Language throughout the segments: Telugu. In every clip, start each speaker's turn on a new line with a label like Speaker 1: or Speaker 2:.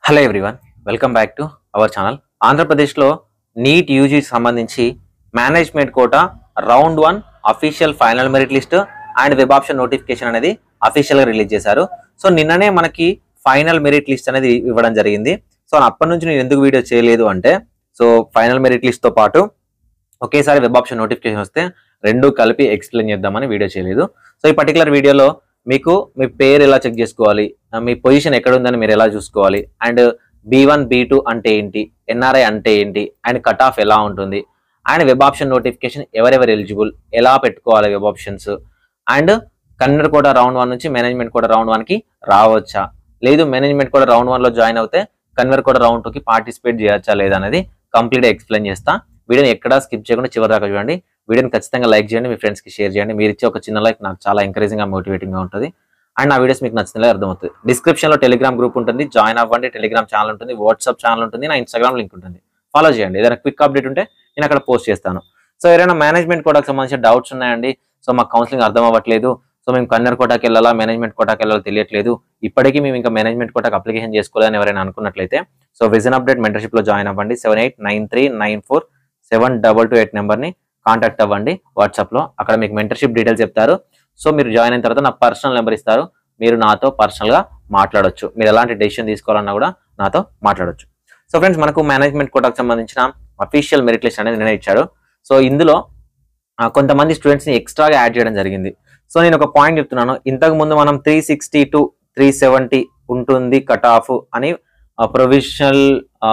Speaker 1: hello everyone welcome back to our channel ఆంధ్రప్రదేశ్లో నీట్ యూజీ సంబంధించి management quota round one official final merit list and web option notification అనేది అఫీషియల్గా రిలీజ్ చేశారు సో నిన్ననే మనకి ఫైనల్ మెరిట్ లిస్ట్ అనేది ఇవ్వడం జరిగింది సో అప్పటి నుంచి నేను ఎందుకు వీడియో చేయలేదు అంటే సో ఫైనల్ మెరిట్ లిస్ట్తో పాటు ఒకేసారి వెబ్ ఆప్షన్ నోటిఫికేషన్ వస్తే రెండు కలిపి ఎక్స్ప్లెయిన్ చేద్దామని వీడియో చేయలేదు సో ఈ పర్టికులర్ వీడియోలో మీకు మీ పేరు ఎలా చెక్ చేసుకోవాలి ఆ, మీ పొజిషన్ ఎక్కడ ఉందని మీరు ఎలా చూసుకోవాలి and B one B two అంటే ఏంటి ఎన్ఆర్ఐ అంటే ఏంటి అండ్ కట్ ఆఫ్ ఎలా ఉంటుంది అండ్ వెబ్ ఆప్షన్ నోటిఫికేషన్ ఎవరెవరు ఎలిజిబుల్ ఎలా పెట్టుకోవాలి వెబ్ ఆప్షన్స్ అండ్ కన్నడ కూడా రౌండ్ వన్ నుంచి మేనేజ్మెంట్ కూడా రౌండ్ వన్ కి రావచ్చా లేదు మేనేజ్మెంట్ కూడా రౌండ్ వన్ లో జాయిన్ అవుతే కన్వర్ కూడా రౌండ్ టూ కి పార్టిసిపేట్ చేయొచ్చా లేదా అనేది కంప్లీట్ ఎక్స్ప్లెయిన్ చేస్తా వీడియోని ఎక్కడా స్కిప్ చేయకుండా చివరి దాకా చూడండి వీడియోని ఖచ్చితంగా లైక్ చేయండి మీ ఫ్రెండ్స్ కి షేర్ చేయండి మీరు ఇచ్చే ఒక చిన్న లైక్ నాకు చాలా ఎంకరేజింగ్ గా మోటివేటింగ్ గా ఉంటుంది అండ్ నా వీడియోస్ మీకు నచ్చిందో అర్థమవుతుంది డిస్క్రిప్షన్ లో టెలిగ్రామ్ గ్రూప్ ఉంటుంది జాయిన్ అవ్వండి టెలిగ్రామ్ ఛానల్ ఉంటుంది వాట్సాప్ ఛానల్ ఉంటుంది నా ఇన్స్టాగ్రామ్ లింక్ ఉంటుంది ఫాలో చేయండి ఏదైనా క్విక్ అప్డేట్ ఉంటే నేను అక్కడ పోస్ట్ చేస్తాను సో ఏదైనా మేనేజ్మెంట్ కోటాకు సంబంధించిన డౌట్స్ ఉన్నాయండి సో మాకు కౌన్సిలింగ్ అర్థం అవ్వట్లేదు సో మేము కన్నర్ కోటాకి వెళ్ళాలా మేనేజ్మెంట్ కోటాకి వెళ్ళాలో తెలియట్లేదు ఇప్పటికీ మేము ఇంకా మేనేజ్మెంట్ కోటాకి అప్లికేషన్ చేసుకోవాలని ఎవరైనా అనుకున్నట్లయితే సో విజన్ అప్డేట్ మెంటర్షిప్ లో జాయిన్ అవ్వండి seven eight nine three nine four seven double two eight నెంబర్ని కాంటాక్ట్ అవ్వండి వాట్సాప్ లో అక్కడ మీకు మెంటర్షిప్ డీటెయిల్స్ చెప్తారు సో మీరు జాయిన్ అయిన తర్వాత నా పర్సనల్ నెంబర్ ఇస్తారు మీరు నాతో పర్సనల్ గా మాట్లాడొచ్చు మీరు ఎలాంటి డెసిషన్ తీసుకోవాలన్నా కూడా నాతో మాట్లాడొచ్చు సో ఫ్రెండ్స్ మనకు మేనేజ్మెంట్ కోటాకు సంబంధించిన అఫీషియల్ మెరిట్ లిస్ట్ అనేది నిన్న ఇచ్చాడు సో ఇందులో ఆ, కొంతమంది స్టూడెంట్స్ ని ఎక్స్ట్రాగా యాడ్ చేయడం జరిగింది సో నేను ఒక పాయింట్ చెప్తున్నాను ఇంతకు ముందు మనం three sixty to three seventy ఉంటుంది కట్ ఆఫ్ అని ప్రొవిజనల్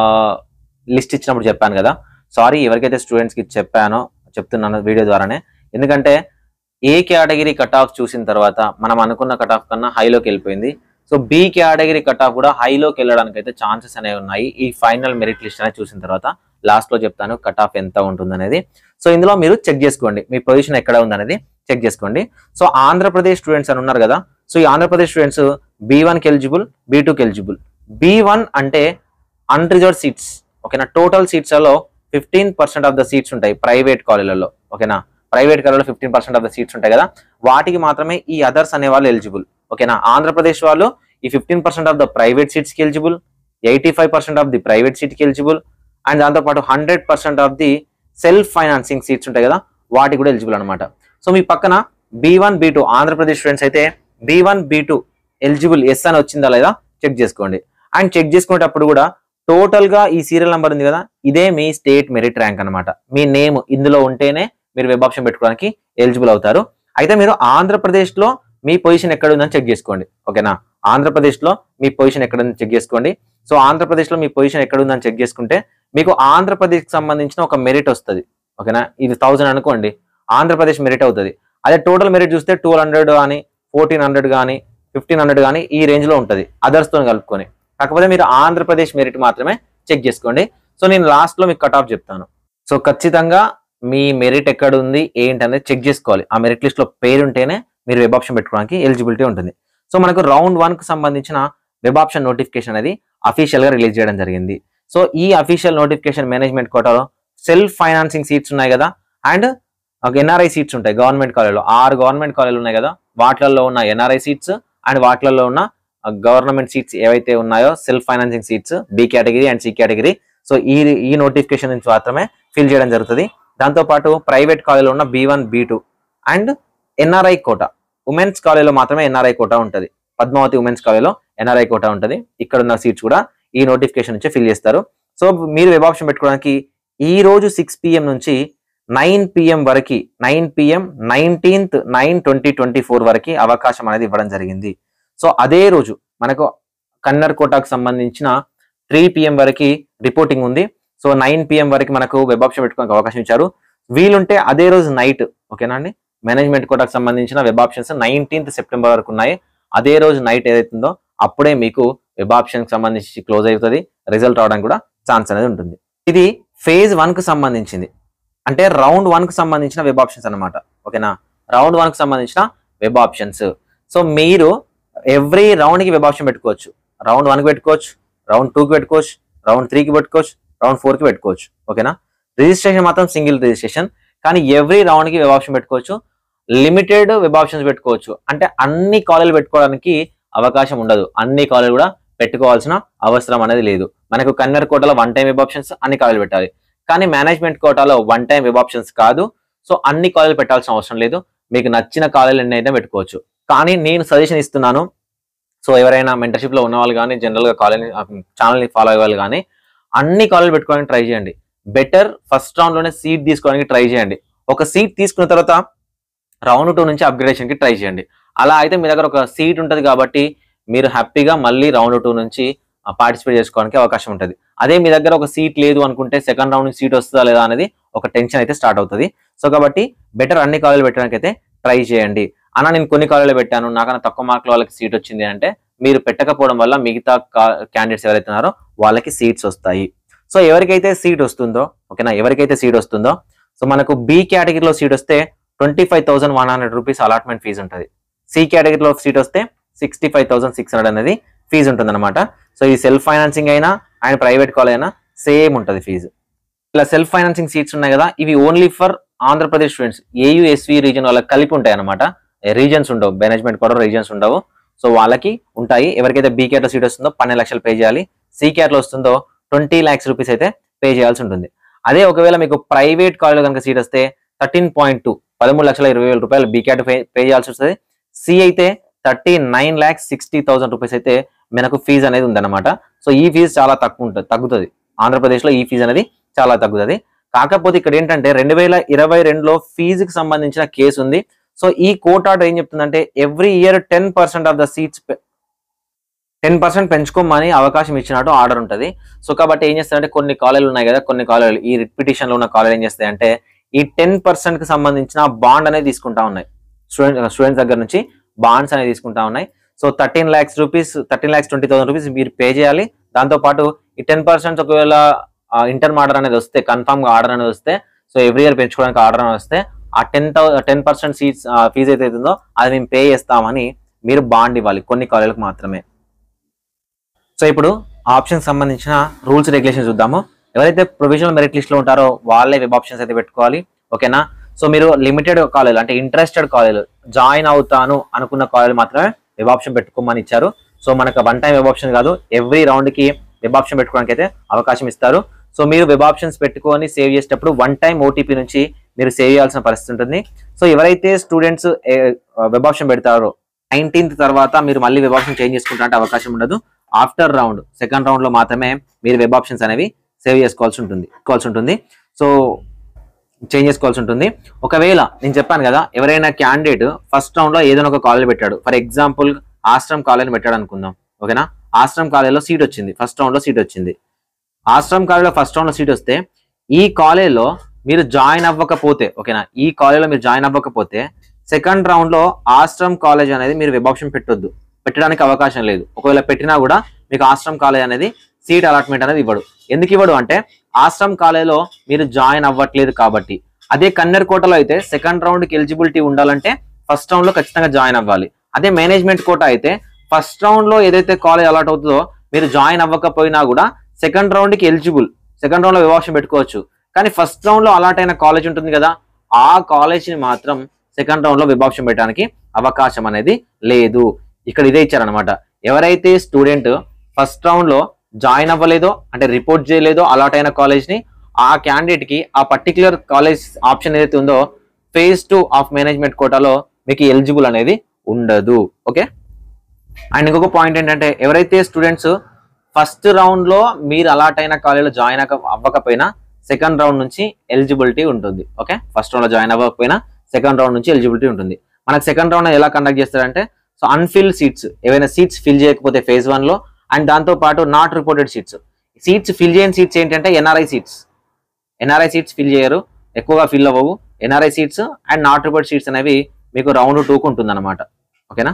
Speaker 1: లిస్ట్ ఇచ్చినప్పుడు చెప్పాను కదా సారీ ఎవరికైతే స్టూడెంట్స్ కి చెప్పానో చెప్తున్నాను వీడియో ద్వారానే ఎందుకంటే ఏ కేటగిరీ కట్ ఆఫ్ చూసిన తర్వాత మనం అనుకున్న కట్ ఆఫ్ కన్నా హైలోకి వెళ్ళిపోయింది so B category cut off కూడా హైలోకి వెళ్ళడానికి అయితే ఛాన్సెస్ అనేవి ఉన్నాయి ఈ ఫైనల్ మెరిట్ లిస్ట్ అనేది చూసిన తర్వాత లాస్ట్ లో చెప్తాను కట్ ఆఫ్ ఎంత ఉంటుంది అనేది సో ఇందులో మీరు చెక్ చేసుకోండి మీ పొజిషన్ ఎక్కడ ఉందనేది చెక్ చేసుకోండి సో ఆంధ్రప్రదేశ్ స్టూడెంట్స్ అని ఉన్నారు కదా సో ఈ ఆంధ్రప్రదేశ్ స్టూడెంట్స్ బీ వన్కి ఎలిజిబుల్ బీ టూకి ఎలిజిబుల్ బీ వన్ అంటే అన్రిజర్వ్ సీట్స్ ఓకేనా total సీట్స్లో fifteen percent of the seats ఉంటాయి ప్రైవేట్ కాలేజీలలో ఓకేనా ప్రైవేట్ కాలేజీలో fifteen percent of the seats ఉంటాయి కదా వాటికి మాత్రమే ఈ అదర్స్ అనే వాళ్ళు ఎలిజిబుల్ ఓకేనా ఆంధ్రప్రదేశ్ వాళ్ళు ఈ fifteen percent of the private seats కి eligible eighty five percent of the private seat కి ఎలిజిబుల్ అండ్ దాంతోపాటు hundred percent of the self financing seats ఉంటాయి కదా వాటికి కూడా ఎలిజిబుల్ అనమాట సో మీ పక్కన be one B two Andhra Pradesh students అయితే be one B two eligible yes అని వచ్చిందా లేదా చెక్ చేసుకోండి అండ్ చెక్ చేసుకునేటప్పుడు కూడా టోటల్ గా ఈ సీరియల్ నెంబర్ ఉంది కదా ఇదే మీ స్టేట్ మెరిట్ ర్యాంక్ అన్నమాట మీ నేమ్ ఇందులో ఉంటేనే మీరు వెబ్ ఆప్షన్ పెట్టుకోవడానికి ఎలిజిబుల్ అవుతారు అయితే మీరు ఆంధ్రప్రదేశ్ లో మీ పొజిషన్ ఎక్కడ ఉందని చెక్ చేసుకోండి ఓకేనా ఆంధ్రప్రదేశ్ లో మీ పొజిషన్ ఎక్కడ ఉందని చెక్ చేసుకోండి సో ఆంధ్రప్రదేశ్ లో మీ పొజిషన్ ఎక్కడ ఉందని చెక్ చేసుకుంటే మీకు ఆంధ్రప్రదేశ్ కి సంబంధించిన ఒక మెరిట్ వస్తుంది ఓకేనా ఇది థౌసండ్ అనుకోండి ఆంధ్రప్రదేశ్ మెరిట్ అవుతుంది అదే టోటల్ మెరిట్ చూస్తే టూ హండ్రెడ్ కానీ ఫోర్టీన్ హండ్రెడ్ కానీ ఫిఫ్టీన్ హండ్రెడ్ కానీ ఈ రేంజ్ లో ఉంటుంది అదర్స్ తో కలుపుకొని కాకపోతే మీరు ఆంధ్రప్రదేశ్ మెరిట్ మాత్రమే చెక్ చేసుకోండి సో నేను లాస్ట్ లో మీకు కట్ ఆఫ్ చెప్తాను సో ఖచ్చితంగా మీ మెరిట్ ఎక్కడ ఉంది ఏంటి అనేది చెక్ చేసుకోవాలి ఆ మెరిట్ లిస్ట్ లో పేరు ఉంటేనే మీరు వెబ్ ఆప్షన్ పెట్టుకోవడానికి ఎలిజిబిలిటీ ఉంటుంది సో మనకు రౌండ్ వన్ కు సంబంధించిన వెబ్ ఆప్షన్ నోటిఫికేషన్ అనేది అఫీషియల్ గా రిలీజ్ చేయడం జరిగింది సో ఈ అఫీషియల్ నోటిఫికేషన్ మేనేజ్మెంట్ కోటాలో సెల్ఫ్ ఫైనాన్సింగ్ సీట్స్ ఉన్నాయి కదా అండ్ ఎన్ఆర్ఐ సీట్స్ ఉంటాయి గవర్నమెంట్ కాలేజీలో ఆరు గవర్నమెంట్ కాలేజీలు ఉన్నాయి కదా వాటిలలో ఉన్న ఎన్ఆర్ఐ సీట్స్ అండ్ వాటిలలో ఉన్న గవర్నమెంట్ సీట్స్ ఏవైతే ఉన్నాయో self financing seats B category and C category so ఈ ఈ నోటిఫికేషన్ నుంచి మాత్రమే ఫిల్ చేయడం జరుగుతుంది దాంతోపాటు ప్రైవేట్ కాలేజీలో ఉన్న B one B two and NRI quota women's కాలేజీలో మాత్రమే ఎన్ఆర్ఐ కోట ఉంటుంది పద్మావతి ఉమెన్స్ కాలేజీలో ఎన్ఆర్ఐ కోట ఉంటుంది ఇక్కడ ఉన్న సీట్స్ కూడా ఈ నోటిఫికేషన్ నుంచి ఫిల్ చేస్తారు సో మీరు వెబ్ ఆప్షన్ పెట్టుకోవడానికి ఈ రోజు సిక్స్ పిఎం నుంచి నైన్ పిఎం వరకు nine PM nineteenth nine twenty twenty four వరకు అవకాశం అనేది ఇవ్వడం జరిగింది సో అదే రోజు మనకు కన్నర్ కోటాకు సంబంధించిన త్రీ పిఎం వరకు రిపోర్టింగ్ ఉంది సో నైన్ పిఎం వరకు మనకు వెబ్ ఆప్షన్ పెట్టుకోవడానికి అవకాశం ఇచ్చారు వీలుంటే అదే రోజు నైట్ ఓకేనా అండి మేనేజ్మెంట్ కోటాకు సంబంధించిన వెబ్ ఆప్షన్స్ నైన్టీన్త్ సెప్టెంబర్ వరకు ఉన్నాయి అదే రోజు నైట్ ఏదైతుందో అప్పుడే మీకు వెబ్ ఆప్షన్ కి సంబంధించి క్లోజ్ అవుతుంది రిజల్ట్ రావడానికి కూడా ఛాన్స్ అనేది ఉంటుంది ఇది ఫేజ్ వన్ కు సంబంధించింది అంటే రౌండ్ వన్ కు సంబంధించిన వెబ్ ఆప్షన్స్ అన్నమాట ఓకేనా రౌండ్ వన్ కు సంబంధించిన వెబ్ ఆప్షన్స్ సో మీరు ఎవ్రీ రౌండ్ కి వెబ్ ఆప్షన్ పెట్టుకోవచ్చు రౌండ్ వన్ కి పెట్టుకోవచ్చు రౌండ్ టూ కి పెట్టుకోవచ్చు రౌండ్ త్రీ కి పెట్టుకోవచ్చు రౌండ్ ఫోర్ కి పెట్టుకోవచ్చు ఓకేనా రిజిస్ట్రేషన్ మాత్రం సింగిల్ రిజిస్ట్రేషన్ కానీ ఎవ్రీ రౌండ్ కి వెబ్ ఆప్షన్ పెట్టుకోవచ్చు లిమిటెడ్ వెబ్ ఆప్షన్స్ పెట్టుకోవచ్చు అంటే అన్ని కాలేజీలు పెట్టుకోవడానికి అవకాశం ఉండదు అన్ని కాలేజీలు కూడా పెట్టుకోవాల్సిన అవసరం అనేది లేదు మనకు కన్వర్ కోటాలో వన్ టైం వెబ్ ఆప్షన్స్ అన్ని కాలేజీలు పెట్టాలి కానీ మేనేజ్మెంట్ కోటాలో వన్ టైం వెబ్ ఆప్షన్స్ కాదు సో అన్ని కాలేజీలు పెట్టాల్సిన అవసరం లేదు మీకు నచ్చిన కాలేజీలు ఎన్ని అయితే పెట్టుకోవచ్చు కానీ నేను సజెషన్ ఇస్తున్నాను సో ఎవరైనా మెంటర్షిప్ లో ఉన్న వాళ్ళు కానీ జనరల్ గా కాలేజ్ ఛానల్ ని ఫాలో అయ్యే వాళ్ళు కానీ అన్ని కాలేజీలు పెట్టుకోవడానికి ట్రై చేయండి బెటర్ ఫస్ట్ రౌండ్ లోనే సీట్ తీసుకోవడానికి ట్రై చేయండి ఒక సీట్ తీసుకున్న తర్వాత రౌండ్ టూ నుంచి అప్గ్రేడేషన్ కి ట్రై చేయండి అలా అయితే మీ దగ్గర ఒక సీట్ ఉంటుంది కాబట్టి మీరు హ్యాపీగా మళ్ళీ రౌండ్ టూ నుంచి పార్టిసిపేట్ చేసుకోవడానికి అవకాశం ఉంటుంది అదే మీ దగ్గర ఒక సీట్ లేదు అనుకుంటే సెకండ్ రౌండ్ నుంచి సీట్ వస్తుందా లేదా అనేది ఒక టెన్షన్ అయితే స్టార్ట్ అవుతుంది సో కాబట్టి బెటర్ అన్ని కాలేజీలు పెట్టడానికి అయితే ట్రై చేయండి అన్న నేను కొన్ని కాలేజీలు పెట్టాను నాకన్నా తక్కువ మార్కుల వాళ్ళకి సీట్ వచ్చింది అంటే మీరు పెట్టకపోవడం వల్ల మిగతా క్యాండిడేట్స్ ఎవరైతే ఉన్నారో వాళ్ళకి సీట్స్ వస్తాయి సో ఎవరికైతే సీట్ వస్తుందో ఓకేనా ఎవరికైతే సీట్ వస్తుందో సో మనకు బి కేటగిరీలో సీట్ వస్తే twenty five thousand one hundred rupees allotment fee ఉంటుంది సి కేటగిరీలో సీట్ వస్తే sixty five thousand six hundred అనేది ఫీజు ఉంటుంది అనమాట సో ఈ సెల్ఫ్ ఫైనాన్సింగ్ అయినా అండ్ ప్రైవేట్ కాలేజ్ అయినా సేమ్ ఉంటుంది ఫీజు ఇలా సెల్ఫ్ ఫైనాన్సింగ్ సీట్స్ ఉన్నాయి కదా ఇవి only for Andhra Pradesh students AU SV reason వాళ్ళకి కలిపి ఉంటాయి అనమాట రీజన్స్ ఉండవు మేనేజ్మెంట్ కూడా రీజన్స్ ఉండవు సో వాళ్ళకి ఉంటాయి ఎవరికైతే బీ లో సీట్ వస్తుందో పన్నెండు లక్షలు పే చేయాలి సి లో వస్తుందో ట్వంటీ ల్యాక్స్ రూపీస్ అయితే పే చేయాల్సి ఉంటుంది అదే ఒకవేళ మీకు ప్రైవేట్ కాలేజ్ కనుక సీట్ వస్తే థర్టీన్ పాయింట్ టూ పదమూడు లక్షల ఇరవై వేల రూపాయలు బీ క్యాట్ పే పే చేయాల్సి వస్తుంది సి అయితే thirty nine lakhs sixty thousand rupees అయితే మనకు ఫీజు అనేది ఉందన్నమాట సో ఈ ఫీజు చాలా తక్కువ ఉంటుంది తగ్గుతుంది ఆంధ్రప్రదేశ్లో ఈ ఫీజు అనేది చాలా తగ్గుతుంది కాకపోతే ఇక్కడ ఏంటంటే రెండు వేల ఇరవై రెండులో ఫీజుకి సంబంధించిన కేసు ఉంది సో ఈ కోర్ట్ ఆర్డర్ ఏం చెప్తుందంటే every year ten percent of the seats ten percent పెంచుకోమని అవకాశం ఇచ్చినట్టు ఆర్డర్ ఉంటుంది సో కాబట్టి ఏం చేస్తారంటే కొన్ని కాలేజీలు ఉన్నాయి కదా కొన్ని కాలేజీలు ఈ రిపిటిషన్ లో ఉన్న కాలేజ్ ఏం చేస్తాయి అంటే ఈ టెన్ పర్సెంట్ కి సంబంధించిన బాండ్ అనేది తీసుకుంటా ఉన్నాయి స్టూడెంట్ స్టూడెంట్స్ దగ్గర నుంచి బాండ్స్ అనేది తీసుకుంటా ఉన్నాయి so thirteen lakhs rupees thirteen lakhs twenty thousand rupees మీరు పే చేయాలి దాంతో పాటు ఈ టెన్ పర్సెంట్ ఒకవేళ ఇంటర్ ఆర్డర్ అనేది వస్తే కన్ఫర్మ్ గా ఆర్డర్ అనేది వస్తే సో ఎవ్రీ ఇయర్ పెంచుకోవడానికి ఆర్డర్ అనేది వస్తే ఆ ten ten percent seats fee అయితే అవుతుందో అది మేము పే చేస్తామని మీరు బాండ్ ఇవ్వాలి కొన్ని కాలేజీలకు మాత్రమే సో ఇప్పుడు ఆప్షన్ సంబంధించిన రూల్స్ రెగ్యులేషన్ చూద్దాము ఎవరైతే ప్రొవిజనల్ మెరిట్ లిస్ట్ లో ఉంటారో వాళ్ళే వెబ్ ఆప్షన్స్ అయితే పెట్టుకోవాలి ఓకేనా సో మీరు లిమిటెడ్ కాలేజ్ అంటే ఇంట్రెస్టెడ్ కాలేజ్ జాయిన్ అవుతాను అనుకున్న కాలేజ్ మాత్రమే వెబ్ ఆప్షన్ పెట్టుకోమని ఇచ్చారు సో మనకు వన్ టైం వెబ్ ఆప్షన్ కాదు ఎవ్రీ రౌండ్ కి వెబ్ ఆప్షన్ పెట్టుకోవడానికి అయితే అవకాశం ఇస్తారు సో మీరు వెబ్ ఆప్షన్స్ పెట్టుకొని సేవ్ చేసేటప్పుడు వన్ టైం ఓటీపీ నుంచి మీరు సేవ్ చేయాల్సిన పరిస్థితి ఉంటుంది సో ఎవరైతే స్టూడెంట్స్ వెబ్ ఆప్షన్ పెడతారో నైన్టీన్త్ తర్వాత మీరు మళ్ళీ వెబ్ ఆప్షన్ చేంజ్ చేసుకుంటే అవకాశం ఉండదు ఆఫ్టర్ రౌండ్ సెకండ్ రౌండ్ లో మాత్రమే మీరు వెబ్ ఆప్షన్స్ అనేవి సేవ్ చేసుకోవాల్సి ఉంటుంది చేసుకోవాల్సి ఉంటుంది సో చేంజ్ చేసుకోవాల్సి ఉంటుంది ఒకవేళ నేను చెప్పాను కదా ఎవరైనా క్యాండిడేట్ ఫస్ట్ రౌండ్ లో ఏదైనా ఒక కాలేజ్ పెట్టాడు ఫర్ ఎగ్జాంపుల్ ఆశ్రమ్ కాలేజ్ పెట్టాడు అనుకుందాం ఓకేనా ఆశ్రమ్ కాలేజ్లో సీట్ వచ్చింది ఫస్ట్ రౌండ్ లో సీట్ వచ్చింది ఆశ్రమ్ కాలేజ్లో ఫస్ట్ రౌండ్ లో సీట్ వస్తే ఈ కాలేజ్లో మీరు జాయిన్ అవ్వకపోతే ఓకేనా ఈ కాలేజ్లో మీరు జాయిన్ అవ్వకపోతే సెకండ్ రౌండ్ లో ఆశ్రమ్ కాలేజ్ అనేది మీరు వెబ్ ఆప్షన్ పెట్టొద్దు పెట్టడానికి అవకాశం లేదు ఒకవేళ పెట్టినా కూడా మీకు ఆశ్రమ్ కాలేజ్ అనేది సీట్ అలాట్మెంట్ అనేది ఇవ్వడు ఎందుకు ఇవ్వడు అంటే ఆశ్రమ్ కాలేజ్లో మీరు జాయిన్ అవ్వట్లేదు కాబట్టి అదే కన్నెర్ కోటలో అయితే సెకండ్ రౌండ్ కి ఎలిజిబిలిటీ ఉండాలంటే ఫస్ట్ రౌండ్ లో ఖచ్చితంగా జాయిన్ అవ్వాలి అదే మేనేజ్మెంట్ కోట అయితే ఫస్ట్ రౌండ్ లో ఏదైతే కాలేజ్ అలాట్ అవుతుందో మీరు జాయిన్ అవ్వకపోయినా కూడా సెకండ్ రౌండ్ కి ఎలిజిబుల్ సెకండ్ రౌండ్ లో వివాహం పెట్టుకోవచ్చు కానీ ఫస్ట్ రౌండ్ లో అలాట్ అయిన కాలేజ్ ఉంటుంది కదా ఆ కాలేజ్ ని మాత్రం సెకండ్ రౌండ్ లో విభాషం పెట్టడానికి అవకాశం అనేది లేదు ఇక్కడ ఇదే ఇచ్చారనమాట ఎవరైతే స్టూడెంట్ ఫస్ట్ రౌండ్ లో జాయిన్ అవ్వలేదో అంటే రిపోర్ట్ చేయలేదో అలాట్ అయిన కాలేజ్ ని ఆ క్యాండిడేట్ కి ఆ పర్టికులర్ కాలేజ్ ఆప్షన్ ఏదైతే ఉందో ఫేజ్ టూ ఆఫ్ మేనేజ్మెంట్ కోటాలో మీకు ఎలిజిబుల్ అనేది ఉండదు ఓకే అండ్ ఇంకొక పాయింట్ ఏంటంటే ఎవరైతే స్టూడెంట్స్ ఫస్ట్ రౌండ్ లో మీరు అలాట్ అయిన కాలేజీలో జాయిన్ అవ్వకపోయినా సెకండ్ రౌండ్ నుంచి ఎలిజిబిలిటీ ఉంటుంది ఓకే ఫస్ట్ రౌండ్ లో జాయిన్ అవ్వకపోయినా సెకండ్ రౌండ్ నుంచి ఎలిజిబిలిటీ ఉంటుంది మనకు సెకండ్ రౌండ్ ఎలా కండక్ట్ చేస్తారంటే సో అన్ఫిల్ సీట్స్ ఏవైనా సీట్స్ ఫిల్ చేయకపోతే ఫేజ్ వన్ లో అండ్ దాంతో పాటు not reported seats seats fill చేయని సీట్స్ ఏంటంటే NRI seats NRI seats fill చేయరు ఎక్కువగా ఫిల్ అవ్వవు NRI seats and not report seats అనేవి మీకు రౌండ్ టూకు ఉంటుంది అనమాట ఓకేనా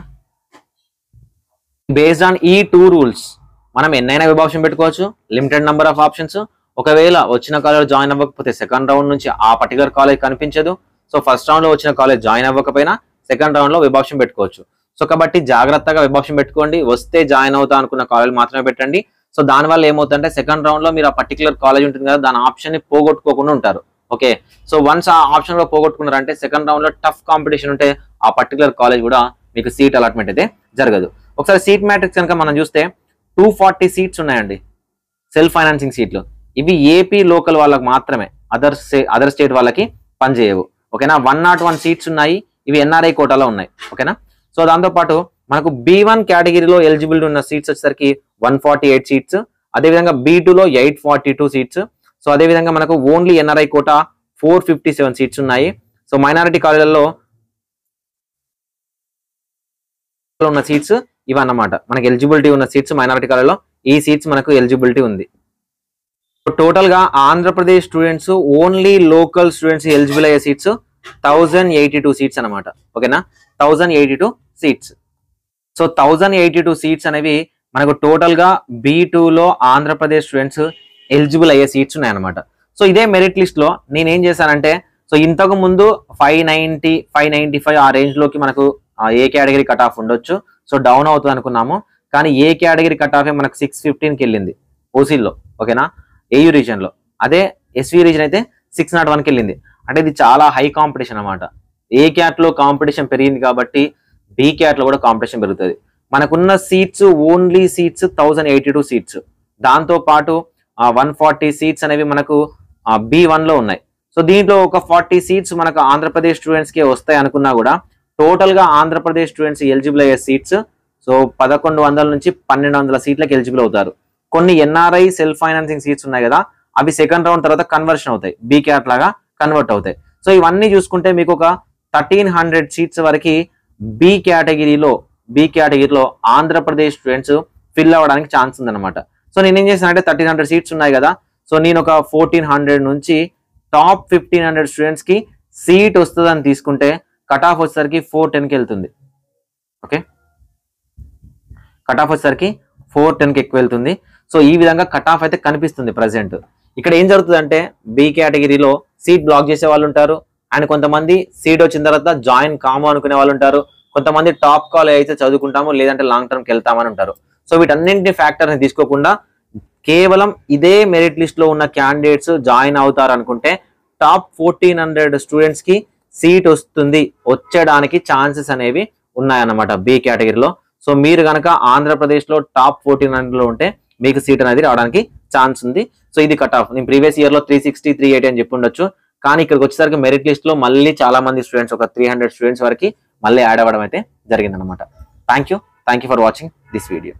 Speaker 1: బేస్డ్ ఆన్ ఈ టూ రూల్స్ మనం ఎన్నైనా వెబ్ ఆప్షన్ పెట్టుకోవచ్చు లిమిటెడ్ నెంబర్ ఆఫ్ ఆప్షన్స్ ఒకవేళ వచ్చిన కాలేజ్ జాయిన్ అవ్వకపోతే సెకండ్ రౌండ్ నుంచి ఆ పర్టికులర్ కాలేజ్ కనిపించదు సో ఫస్ట్ రౌండ్ లో వచ్చిన కాలేజ్ జాయిన్ అవ్వకపోయినా సెకండ్ రౌండ్ లో వెబ్ ఆప్షన్ పెట్టుకోవచ్చు సో కాబట్టి జాగ్రత్తగా వెబ్ ఆప్షన్ పెట్టుకోండి వస్తే జాయిన్ అవుతా అనుకున్న కాలేజ్ మాత్రమే పెట్టండి సో దాని వల్ల ఏమవుతుందంటే సెకండ్ రౌండ్ లో మీరు ఆ పర్టికులర్ కాలేజ్ ఉంటుంది కదా దాని ఆప్షన్ ని పోగొట్టుకోకుండా ఉంటారు ఓకే సో వన్స్ ఆ ఆప్షన్ లో పోగొట్టుకున్నారంటే సెకండ్ రౌండ్ లో టఫ్ కాంపిటీషన్ ఉంటే ఆ పర్టికులర్ కాలేజ్ కూడా మీకు సీట్ అలాట్మెంట్ అయితే జరగదు ఒకసారి సీట్ మ్యాట్రిక్స్ కనుక మనం చూస్తే టూ ఫార్టీ సీట్స్ ఉన్నాయండి సెల్ఫ్ ఫైనాన్సింగ్ సీట్లు ఇవి ఏపీ లోకల్ వాళ్ళకి మాత్రమే అదర్ అదర్ స్టేట్ వాళ్ళకి పనిచేయవు ఓకేనా వన్ నాట్ వన్ సీట్స్ ఉన్నాయి ఇవి ఎన్ఆర్ఐ కోటాలో ఉన్నాయి ఓకేనా సో దాంతోపాటు మనకు బి వన్ కేటగిరీలో ఎలిజిబిలిటీ ఉన్న సీట్స్ వచ్చేసరికి వన్ ఫార్టీ ఎయిట్ సీట్స్ అదేవిధంగా బి టూలో eight forty two seats so అదేవిధంగా మనకు only NRI quota four fifty seven seats ఉన్నాయి సో మైనారిటీ కాలేజీలలో ఉన్న సీట్స్ ఇవన్నమాట మనకి ఎలిజిబిలిటీ ఉన్న సీట్స్ మైనారిటీ కాలేజీలో ఈ సీట్స్ మనకు ఎలిజిబిలిటీ ఉంది టోటల్ గా Andhra Pradesh students only local students eligible అయ్యే seats thousand eighty two seats అనమాట ఓకేనా thousand eighty two seats so thousand eighty two seats అనేవి మనకు టోటల్ గా బీ లో ఆంధ్రప్రదేశ్ స్టూడెంట్స్ ఎలిజిబుల్ అయ్యే సీట్స్ ఉన్నాయన్నమాట సో ఇదే మెరిట్ లిస్ట్ లో నేను ఏం చేశానంటే సో ఇంతకు ముందు five ninety five ninety five ఆ రేంజ్ లోకి మనకు ఆ, ఏ కేటగిరీ కట్ ఆఫ్ ఉండొచ్చు సో డౌన్ అవుతుంది అనుకున్నాము కానీ ఏ కేటగిరీ కట్ ఆఫ్ మనకు సిక్స్ ఫిఫ్టీన్కి వెళ్ళింది ఓసీల్లో ఓకేనా ఏయూ రీజన్ లో అదే ఎస్వి రీజన్ అయితే సిక్స్ నాట్ వన్కి వెళ్ళింది అంటే ఇది చాలా హై కాంపిటీషన్ అనమాట ఏ క్యాట్ లో కాంపిటీషన్ పెరిగింది కాబట్టి బి క్యాట్ లో కూడా కాంపిటీషన్ పెరుగుతుంది మనకున్న seats only seats thousand eighty two seats దాంతో పాటు వన్ ఫార్టీ సీట్స్ అనేవి మనకు బి వన్ లో ఉన్నాయి సో దీంట్లో ఒక ఫార్టీ సీట్స్ మనకు ఆంధ్రప్రదేశ్ స్టూడెంట్స్ కి వస్తాయి అనుకున్నా కూడా టోటల్ గా ఆంధ్రప్రదేశ్ స్టూడెంట్స్ ఎలిజిబుల్ అయ్యే సీట్స్ సో పదకొండు వందల నుంచి పన్నెండు వందల సీట్లకు ఎలిజిబుల్ అవుతారు కొన్ని ఎన్ఆర్ఐ సెల్ఫ్ ఫైనాన్సింగ్ సీట్స్ ఉన్నాయి కదా అవి సెకండ్ రౌండ్ తర్వాత కన్వర్షన్ అవుతాయి బీ క్యాట్ లాగా కన్వర్ట్ అవుతాయి సో ఇవన్నీ చూసుకుంటే మీకు ఒక థర్టీన్ హండ్రెడ్ సీట్స్ వరకు బి కేటగిరీలో బి కేటగిరీలో ఆంధ్రప్రదేశ్ స్టూడెంట్స్ ఫిల్ అవ్వడానికి ఛాన్స్ ఉందన్నమాట సో నేను ఏం చేశానంటే థర్టీన్ హండ్రెడ్ సీట్స్ ఉన్నాయి కదా సో నేను ఒక ఫోర్టీన్ హండ్రెడ్ నుంచి టాప్ ఫిఫ్టీన్ హండ్రెడ్ స్టూడెంట్స్ కి సీట్ వస్తుందని తీసుకుంటే కట్ ఆఫ్ వచ్చేసరికి ఫోర్ టెన్కి వెళ్తుంది ఓకే కట్ ఆఫ్ వచ్చేసరికి ఫోర్ టెన్కి ఎక్కువ వెళ్తుంది సో ఈ విధంగా కట్ ఆఫ్ అయితే కనిపిస్తుంది ప్రజెంట్ ఇక్కడ ఏం జరుగుతుందంటే బి కేటగిరీలో సీట్ బ్లాక్ చేసే వాళ్ళు ఉంటారు అండ్ కొంతమంది సీట్ వచ్చిన తర్వాత జాయిన్ కాము అనుకునే వాళ్ళు ఉంటారు కొంతమంది టాప్ కాలేజ్ అయితే చదువుకుంటాము లేదంటే లాంగ్ టర్మ్కి వెళ్తామని ఉంటారు సో వీటన్నింటిని ఫ్యాక్టర్ని తీసుకోకుండా కేవలం ఇదే మెరిట్ లిస్ట్ లో ఉన్న క్యాండిడేట్స్ జాయిన్ అవుతారు అనుకుంటే టాప్ ఫోర్టీన్ హండ్రెడ్ స్టూడెంట్స్ కి సీట్ వస్తుంది వచ్చేయడానికి ఛాన్సెస్ అనేవి ఉన్నాయన్నమాట బి కేటగిరీలో సో మీరు కనుక ఆంధ్రప్రదేశ్ లో టాప్ ఫోర్టీన్ హండ్రెడ్ లో ఉంటే మీకు సీట్ అనేది రావడానికి ఛాన్స్ ఉంది సో ఇది కట్ ఆఫ్ నేను ప్రీవియస్ ఇయర్ లో త్రీ సిక్స్టీ త్రీ ఎయిటీ అని చెప్పి ఉండొచ్చు కానీ ఇక్కడికి వచ్చేసరికి మెరిట్ లిస్ట్ లో మళ్ళీ చాలా మంది స్టూడెంట్స్ ఒక త్రీ హండ్రెడ్ స్టూడెంట్స్ వరకు మళ్ళీ యాడ్ అవ్వడం అయితే జరిగిందనమాట thank you thank you for watching this video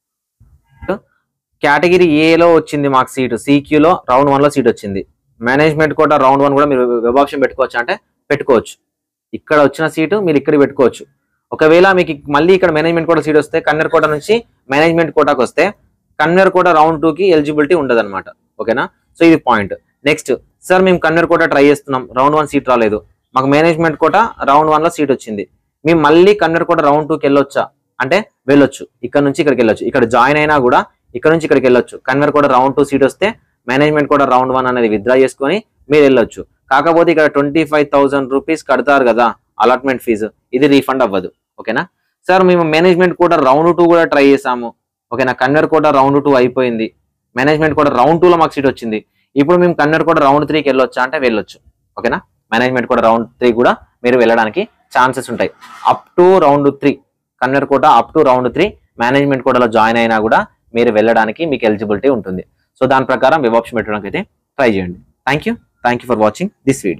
Speaker 1: category ఏలో వచ్చింది మాకు సీటు సిక్యూలో రౌండ్ వన్ లో సీట్ వచ్చింది మేనేజ్మెంట్ కూడా రౌండ్ వన్ కూడా మీరు వెబ్ ఆప్షన్ పెట్టుకోవచ్చు అంటే పెట్టుకోవచ్చు ఇక్కడ వచ్చిన సీటు మీరు ఇక్కడ పెట్టుకోవచ్చు ఒకవేళ మీకు మళ్ళీ ఇక్కడ మేనేజ్మెంట్ కోటా సీట్ వస్తే కన్నర్ కోట నుంచి మేనేజ్మెంట్ కోటాకి వస్తే కన్నర్ కోట రౌండ్ టూ కి ఎలిజిబిలిటీ ఉండదు అనమాట ఓకేనా సో ఇది పాయింట్ నెక్స్ట్ సార్ మేము కన్నర్ కోట ట్రై చేస్తున్నాం రౌండ్ వన్ సీట్ రాలేదు మాకు మేనేజ్మెంట్ కోట రౌండ్ వన్ లో సీట్ వచ్చింది మేము మళ్ళీ కన్నర్ కోట రౌండ్ టూకి వెళ్ళొచ్చా అంటే వెళ్ళొచ్చు ఇక్కడ నుంచి ఇక్కడికి వెళ్ళొచ్చు ఇక్కడ జాయిన్ అయినా కూడా ఇక్కడ నుంచి ఇక్కడికి వెళ్ళొచ్చు కన్వర్ కూడా రౌండ్ టూ సీట్ వస్తే మేనేజ్మెంట్ కూడా రౌండ్ వన్ అనేది విత్డ్రా చేసుకొని మీరు వెళ్ళొచ్చు కాకపోతే ఇక్కడ ట్వంటీ ఫైవ్ థౌసండ్ రూపీస్ కడతారు కదా అలాట్మెంట్ ఫీజు ఇది రీఫండ్ అవ్వదు ఓకేనా సార్ మేము మేనేజ్మెంట్ కూడా రౌండ్ టూ కూడా ట్రై చేసాము ఓకేనా కన్వర్ కూడా రౌండ్ టూ అయిపోయింది మేనేజ్మెంట్ కూడా రౌండ్ టూలో మాకు సీట్ వచ్చింది ఇప్పుడు మేము కన్వర్ కూడా రౌండ్ త్రీకి వెళ్ళొచ్చా అంటే వెళ్ళొచ్చు ఓకేనా మేనేజ్మెంట్ కూడా రౌండ్ త్రీ కూడా మీరు వెళ్ళడానికి ఛాన్సెస్ ఉంటాయి up to round three convener quota up to round three management కోటాలో జాయిన్ అయినా కూడా మీరు వెళ్ళడానికి మీకు ఎలిజిబిలిటీ ఉంటుంది సో దాని ప్రకారం వెబ్ ఆప్షన్ పెట్టడానికి అయితే ట్రై చేయండి thank you thank you for watching this video